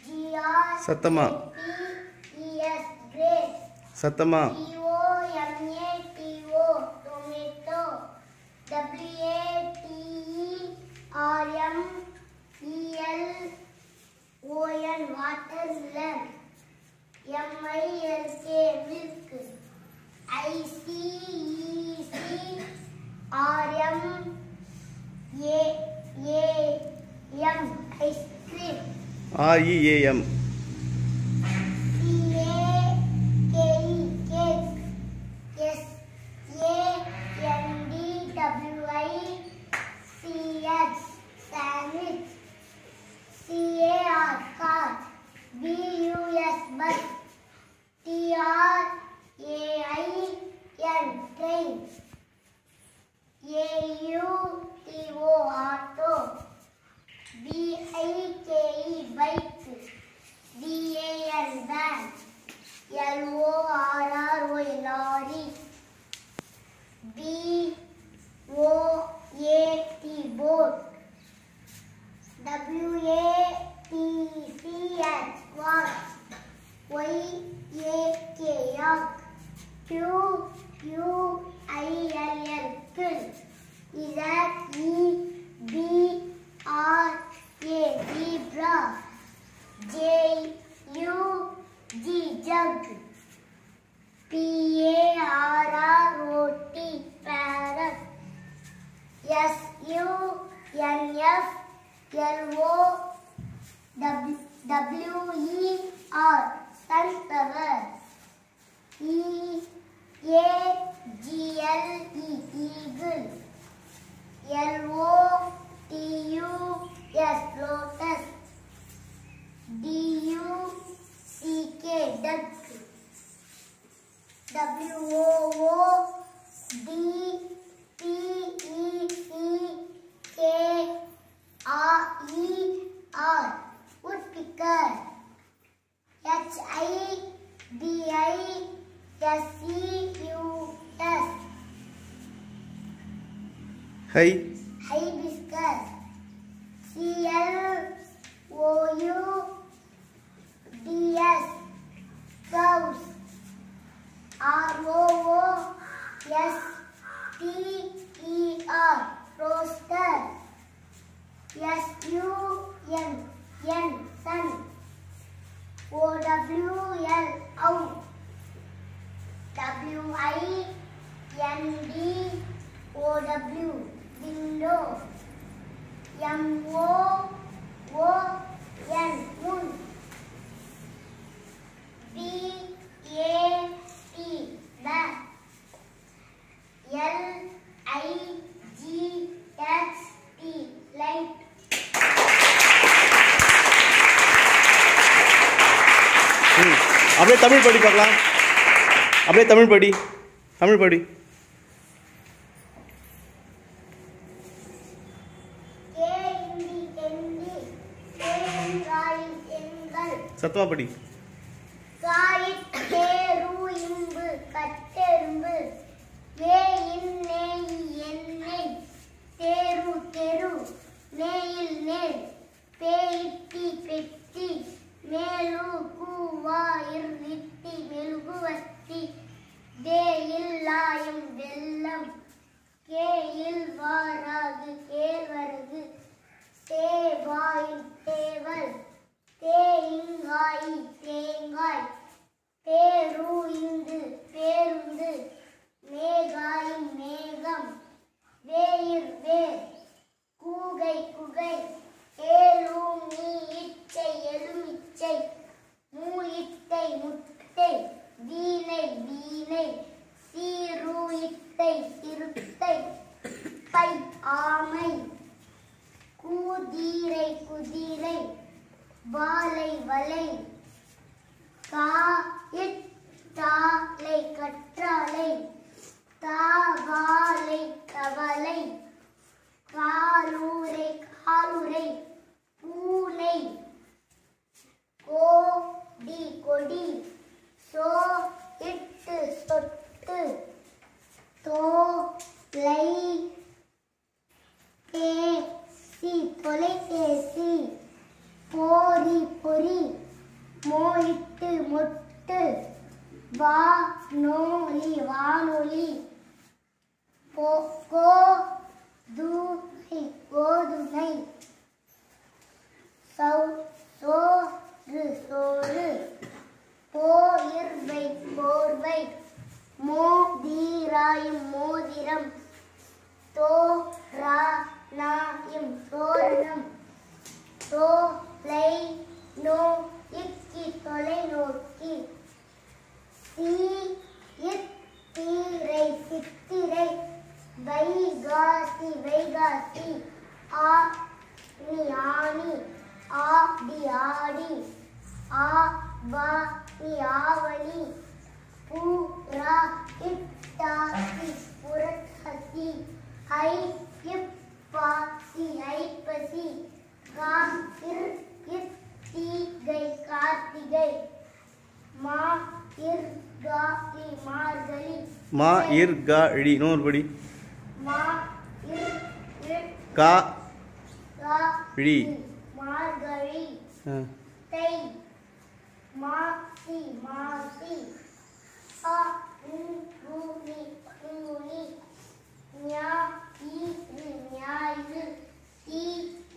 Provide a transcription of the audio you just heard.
GR சத்தமா E S grace சத்தமா T O M A T O tomato W A T E R M E L O N water melon M I L K milk I C E C R M A A M ice cream R E A M C-A-K-E, cake. S-A-N-D-W-I, C-H, sandwich. C-A-R, car. B-U-S, bus. T-R-A-I-N, train. A-U-T-O, auto. B-I-K-E, bike. D-A-N, van. L-O-R-R-O, lorry. B-O-A-T, boat. W-A-T-C-H, watch. Y-A-K, yak. Q-U-I-L-L, kill. Z-E-B-R-A, zebra. J U G jug P A R R O T parrot S U N F L O W W E R sunflower E A G L E eagle L O T U S lotus D U C K duck W O O D P E C K R E R woodpecker H I B I S E U S hi hibiscus C L O U D S cows R O O S T E R roaster S U N N sun O W L owl W I N D O W window M O O N moon B A T bat L I G H T light ம் அப்படியே தமிழ் படி பார்க்கலாம் அப்படியே தமிழ் படி தமிழ் படி K Hindi கெந்தி K என்றாய் எண்கள் சத்தமா படி காயிற்றேரு இம்பு கட்டெரும்பு ஏயின் நேய் எண்ணெய் தேரு தெரு மேயில் நேர் பேயிட்டி பெட்டி மேலு கூவா இருத்தி மெழுகுவத்தி தேயில் லாயம் வெள்ளம் கேயில் வாராகு கேழ்வரகு தேவாயில் தேவல் தேங்காய் தேங்காய் பேரு இந்து பேருந்து மேகாய் மேகம் வேயிர் வேர் கூகை குகை ஏலூமி இச்சை எலுமிச்சை மூயிட்டை முட்டை வீணை வீணை சீரு இட்டை சிறுத்தை பை ஆமை கூதீரை குதிரை வாலை வலை காலை கற்றாழை தாவாலை கவலை காலூரை காலுரை பூனை கோடி கொடி சோ இட்டு சொட்டு தோலை பேசி தொலைபேசி போரி பொறி மோயிட்டு மொட்டு வா நோலி வானொலி போ கோ தூமை கோதுமை சௌ சோறு சோறு போயிர்வை போர்வை மோதீராயும் மோதிரம் தோரா நாயும் தோரணம் தோலை நோ இக்கி தொலைநோக்கி சீ இத்திரை சித்திரை வைகாசி வைகாசி ஆ நீ ஆணி ஆடி ஆடி ஆ வா நீ ஆவணி பூரா இட்டாசி புரட்டாசி ஐ இப்பாசி ஐப்பசி கா இர் இத்தீகை கார்த்திகை மா இர் காலி மார்கழி மா இர் கா இடி இன்னொரு படி மா இர் இர் கா கா இடி மார்கழி ஆ. தை மாசி மாசி அ ஊனி ஊனி ஞா ஈ ஞாயிறு ஈ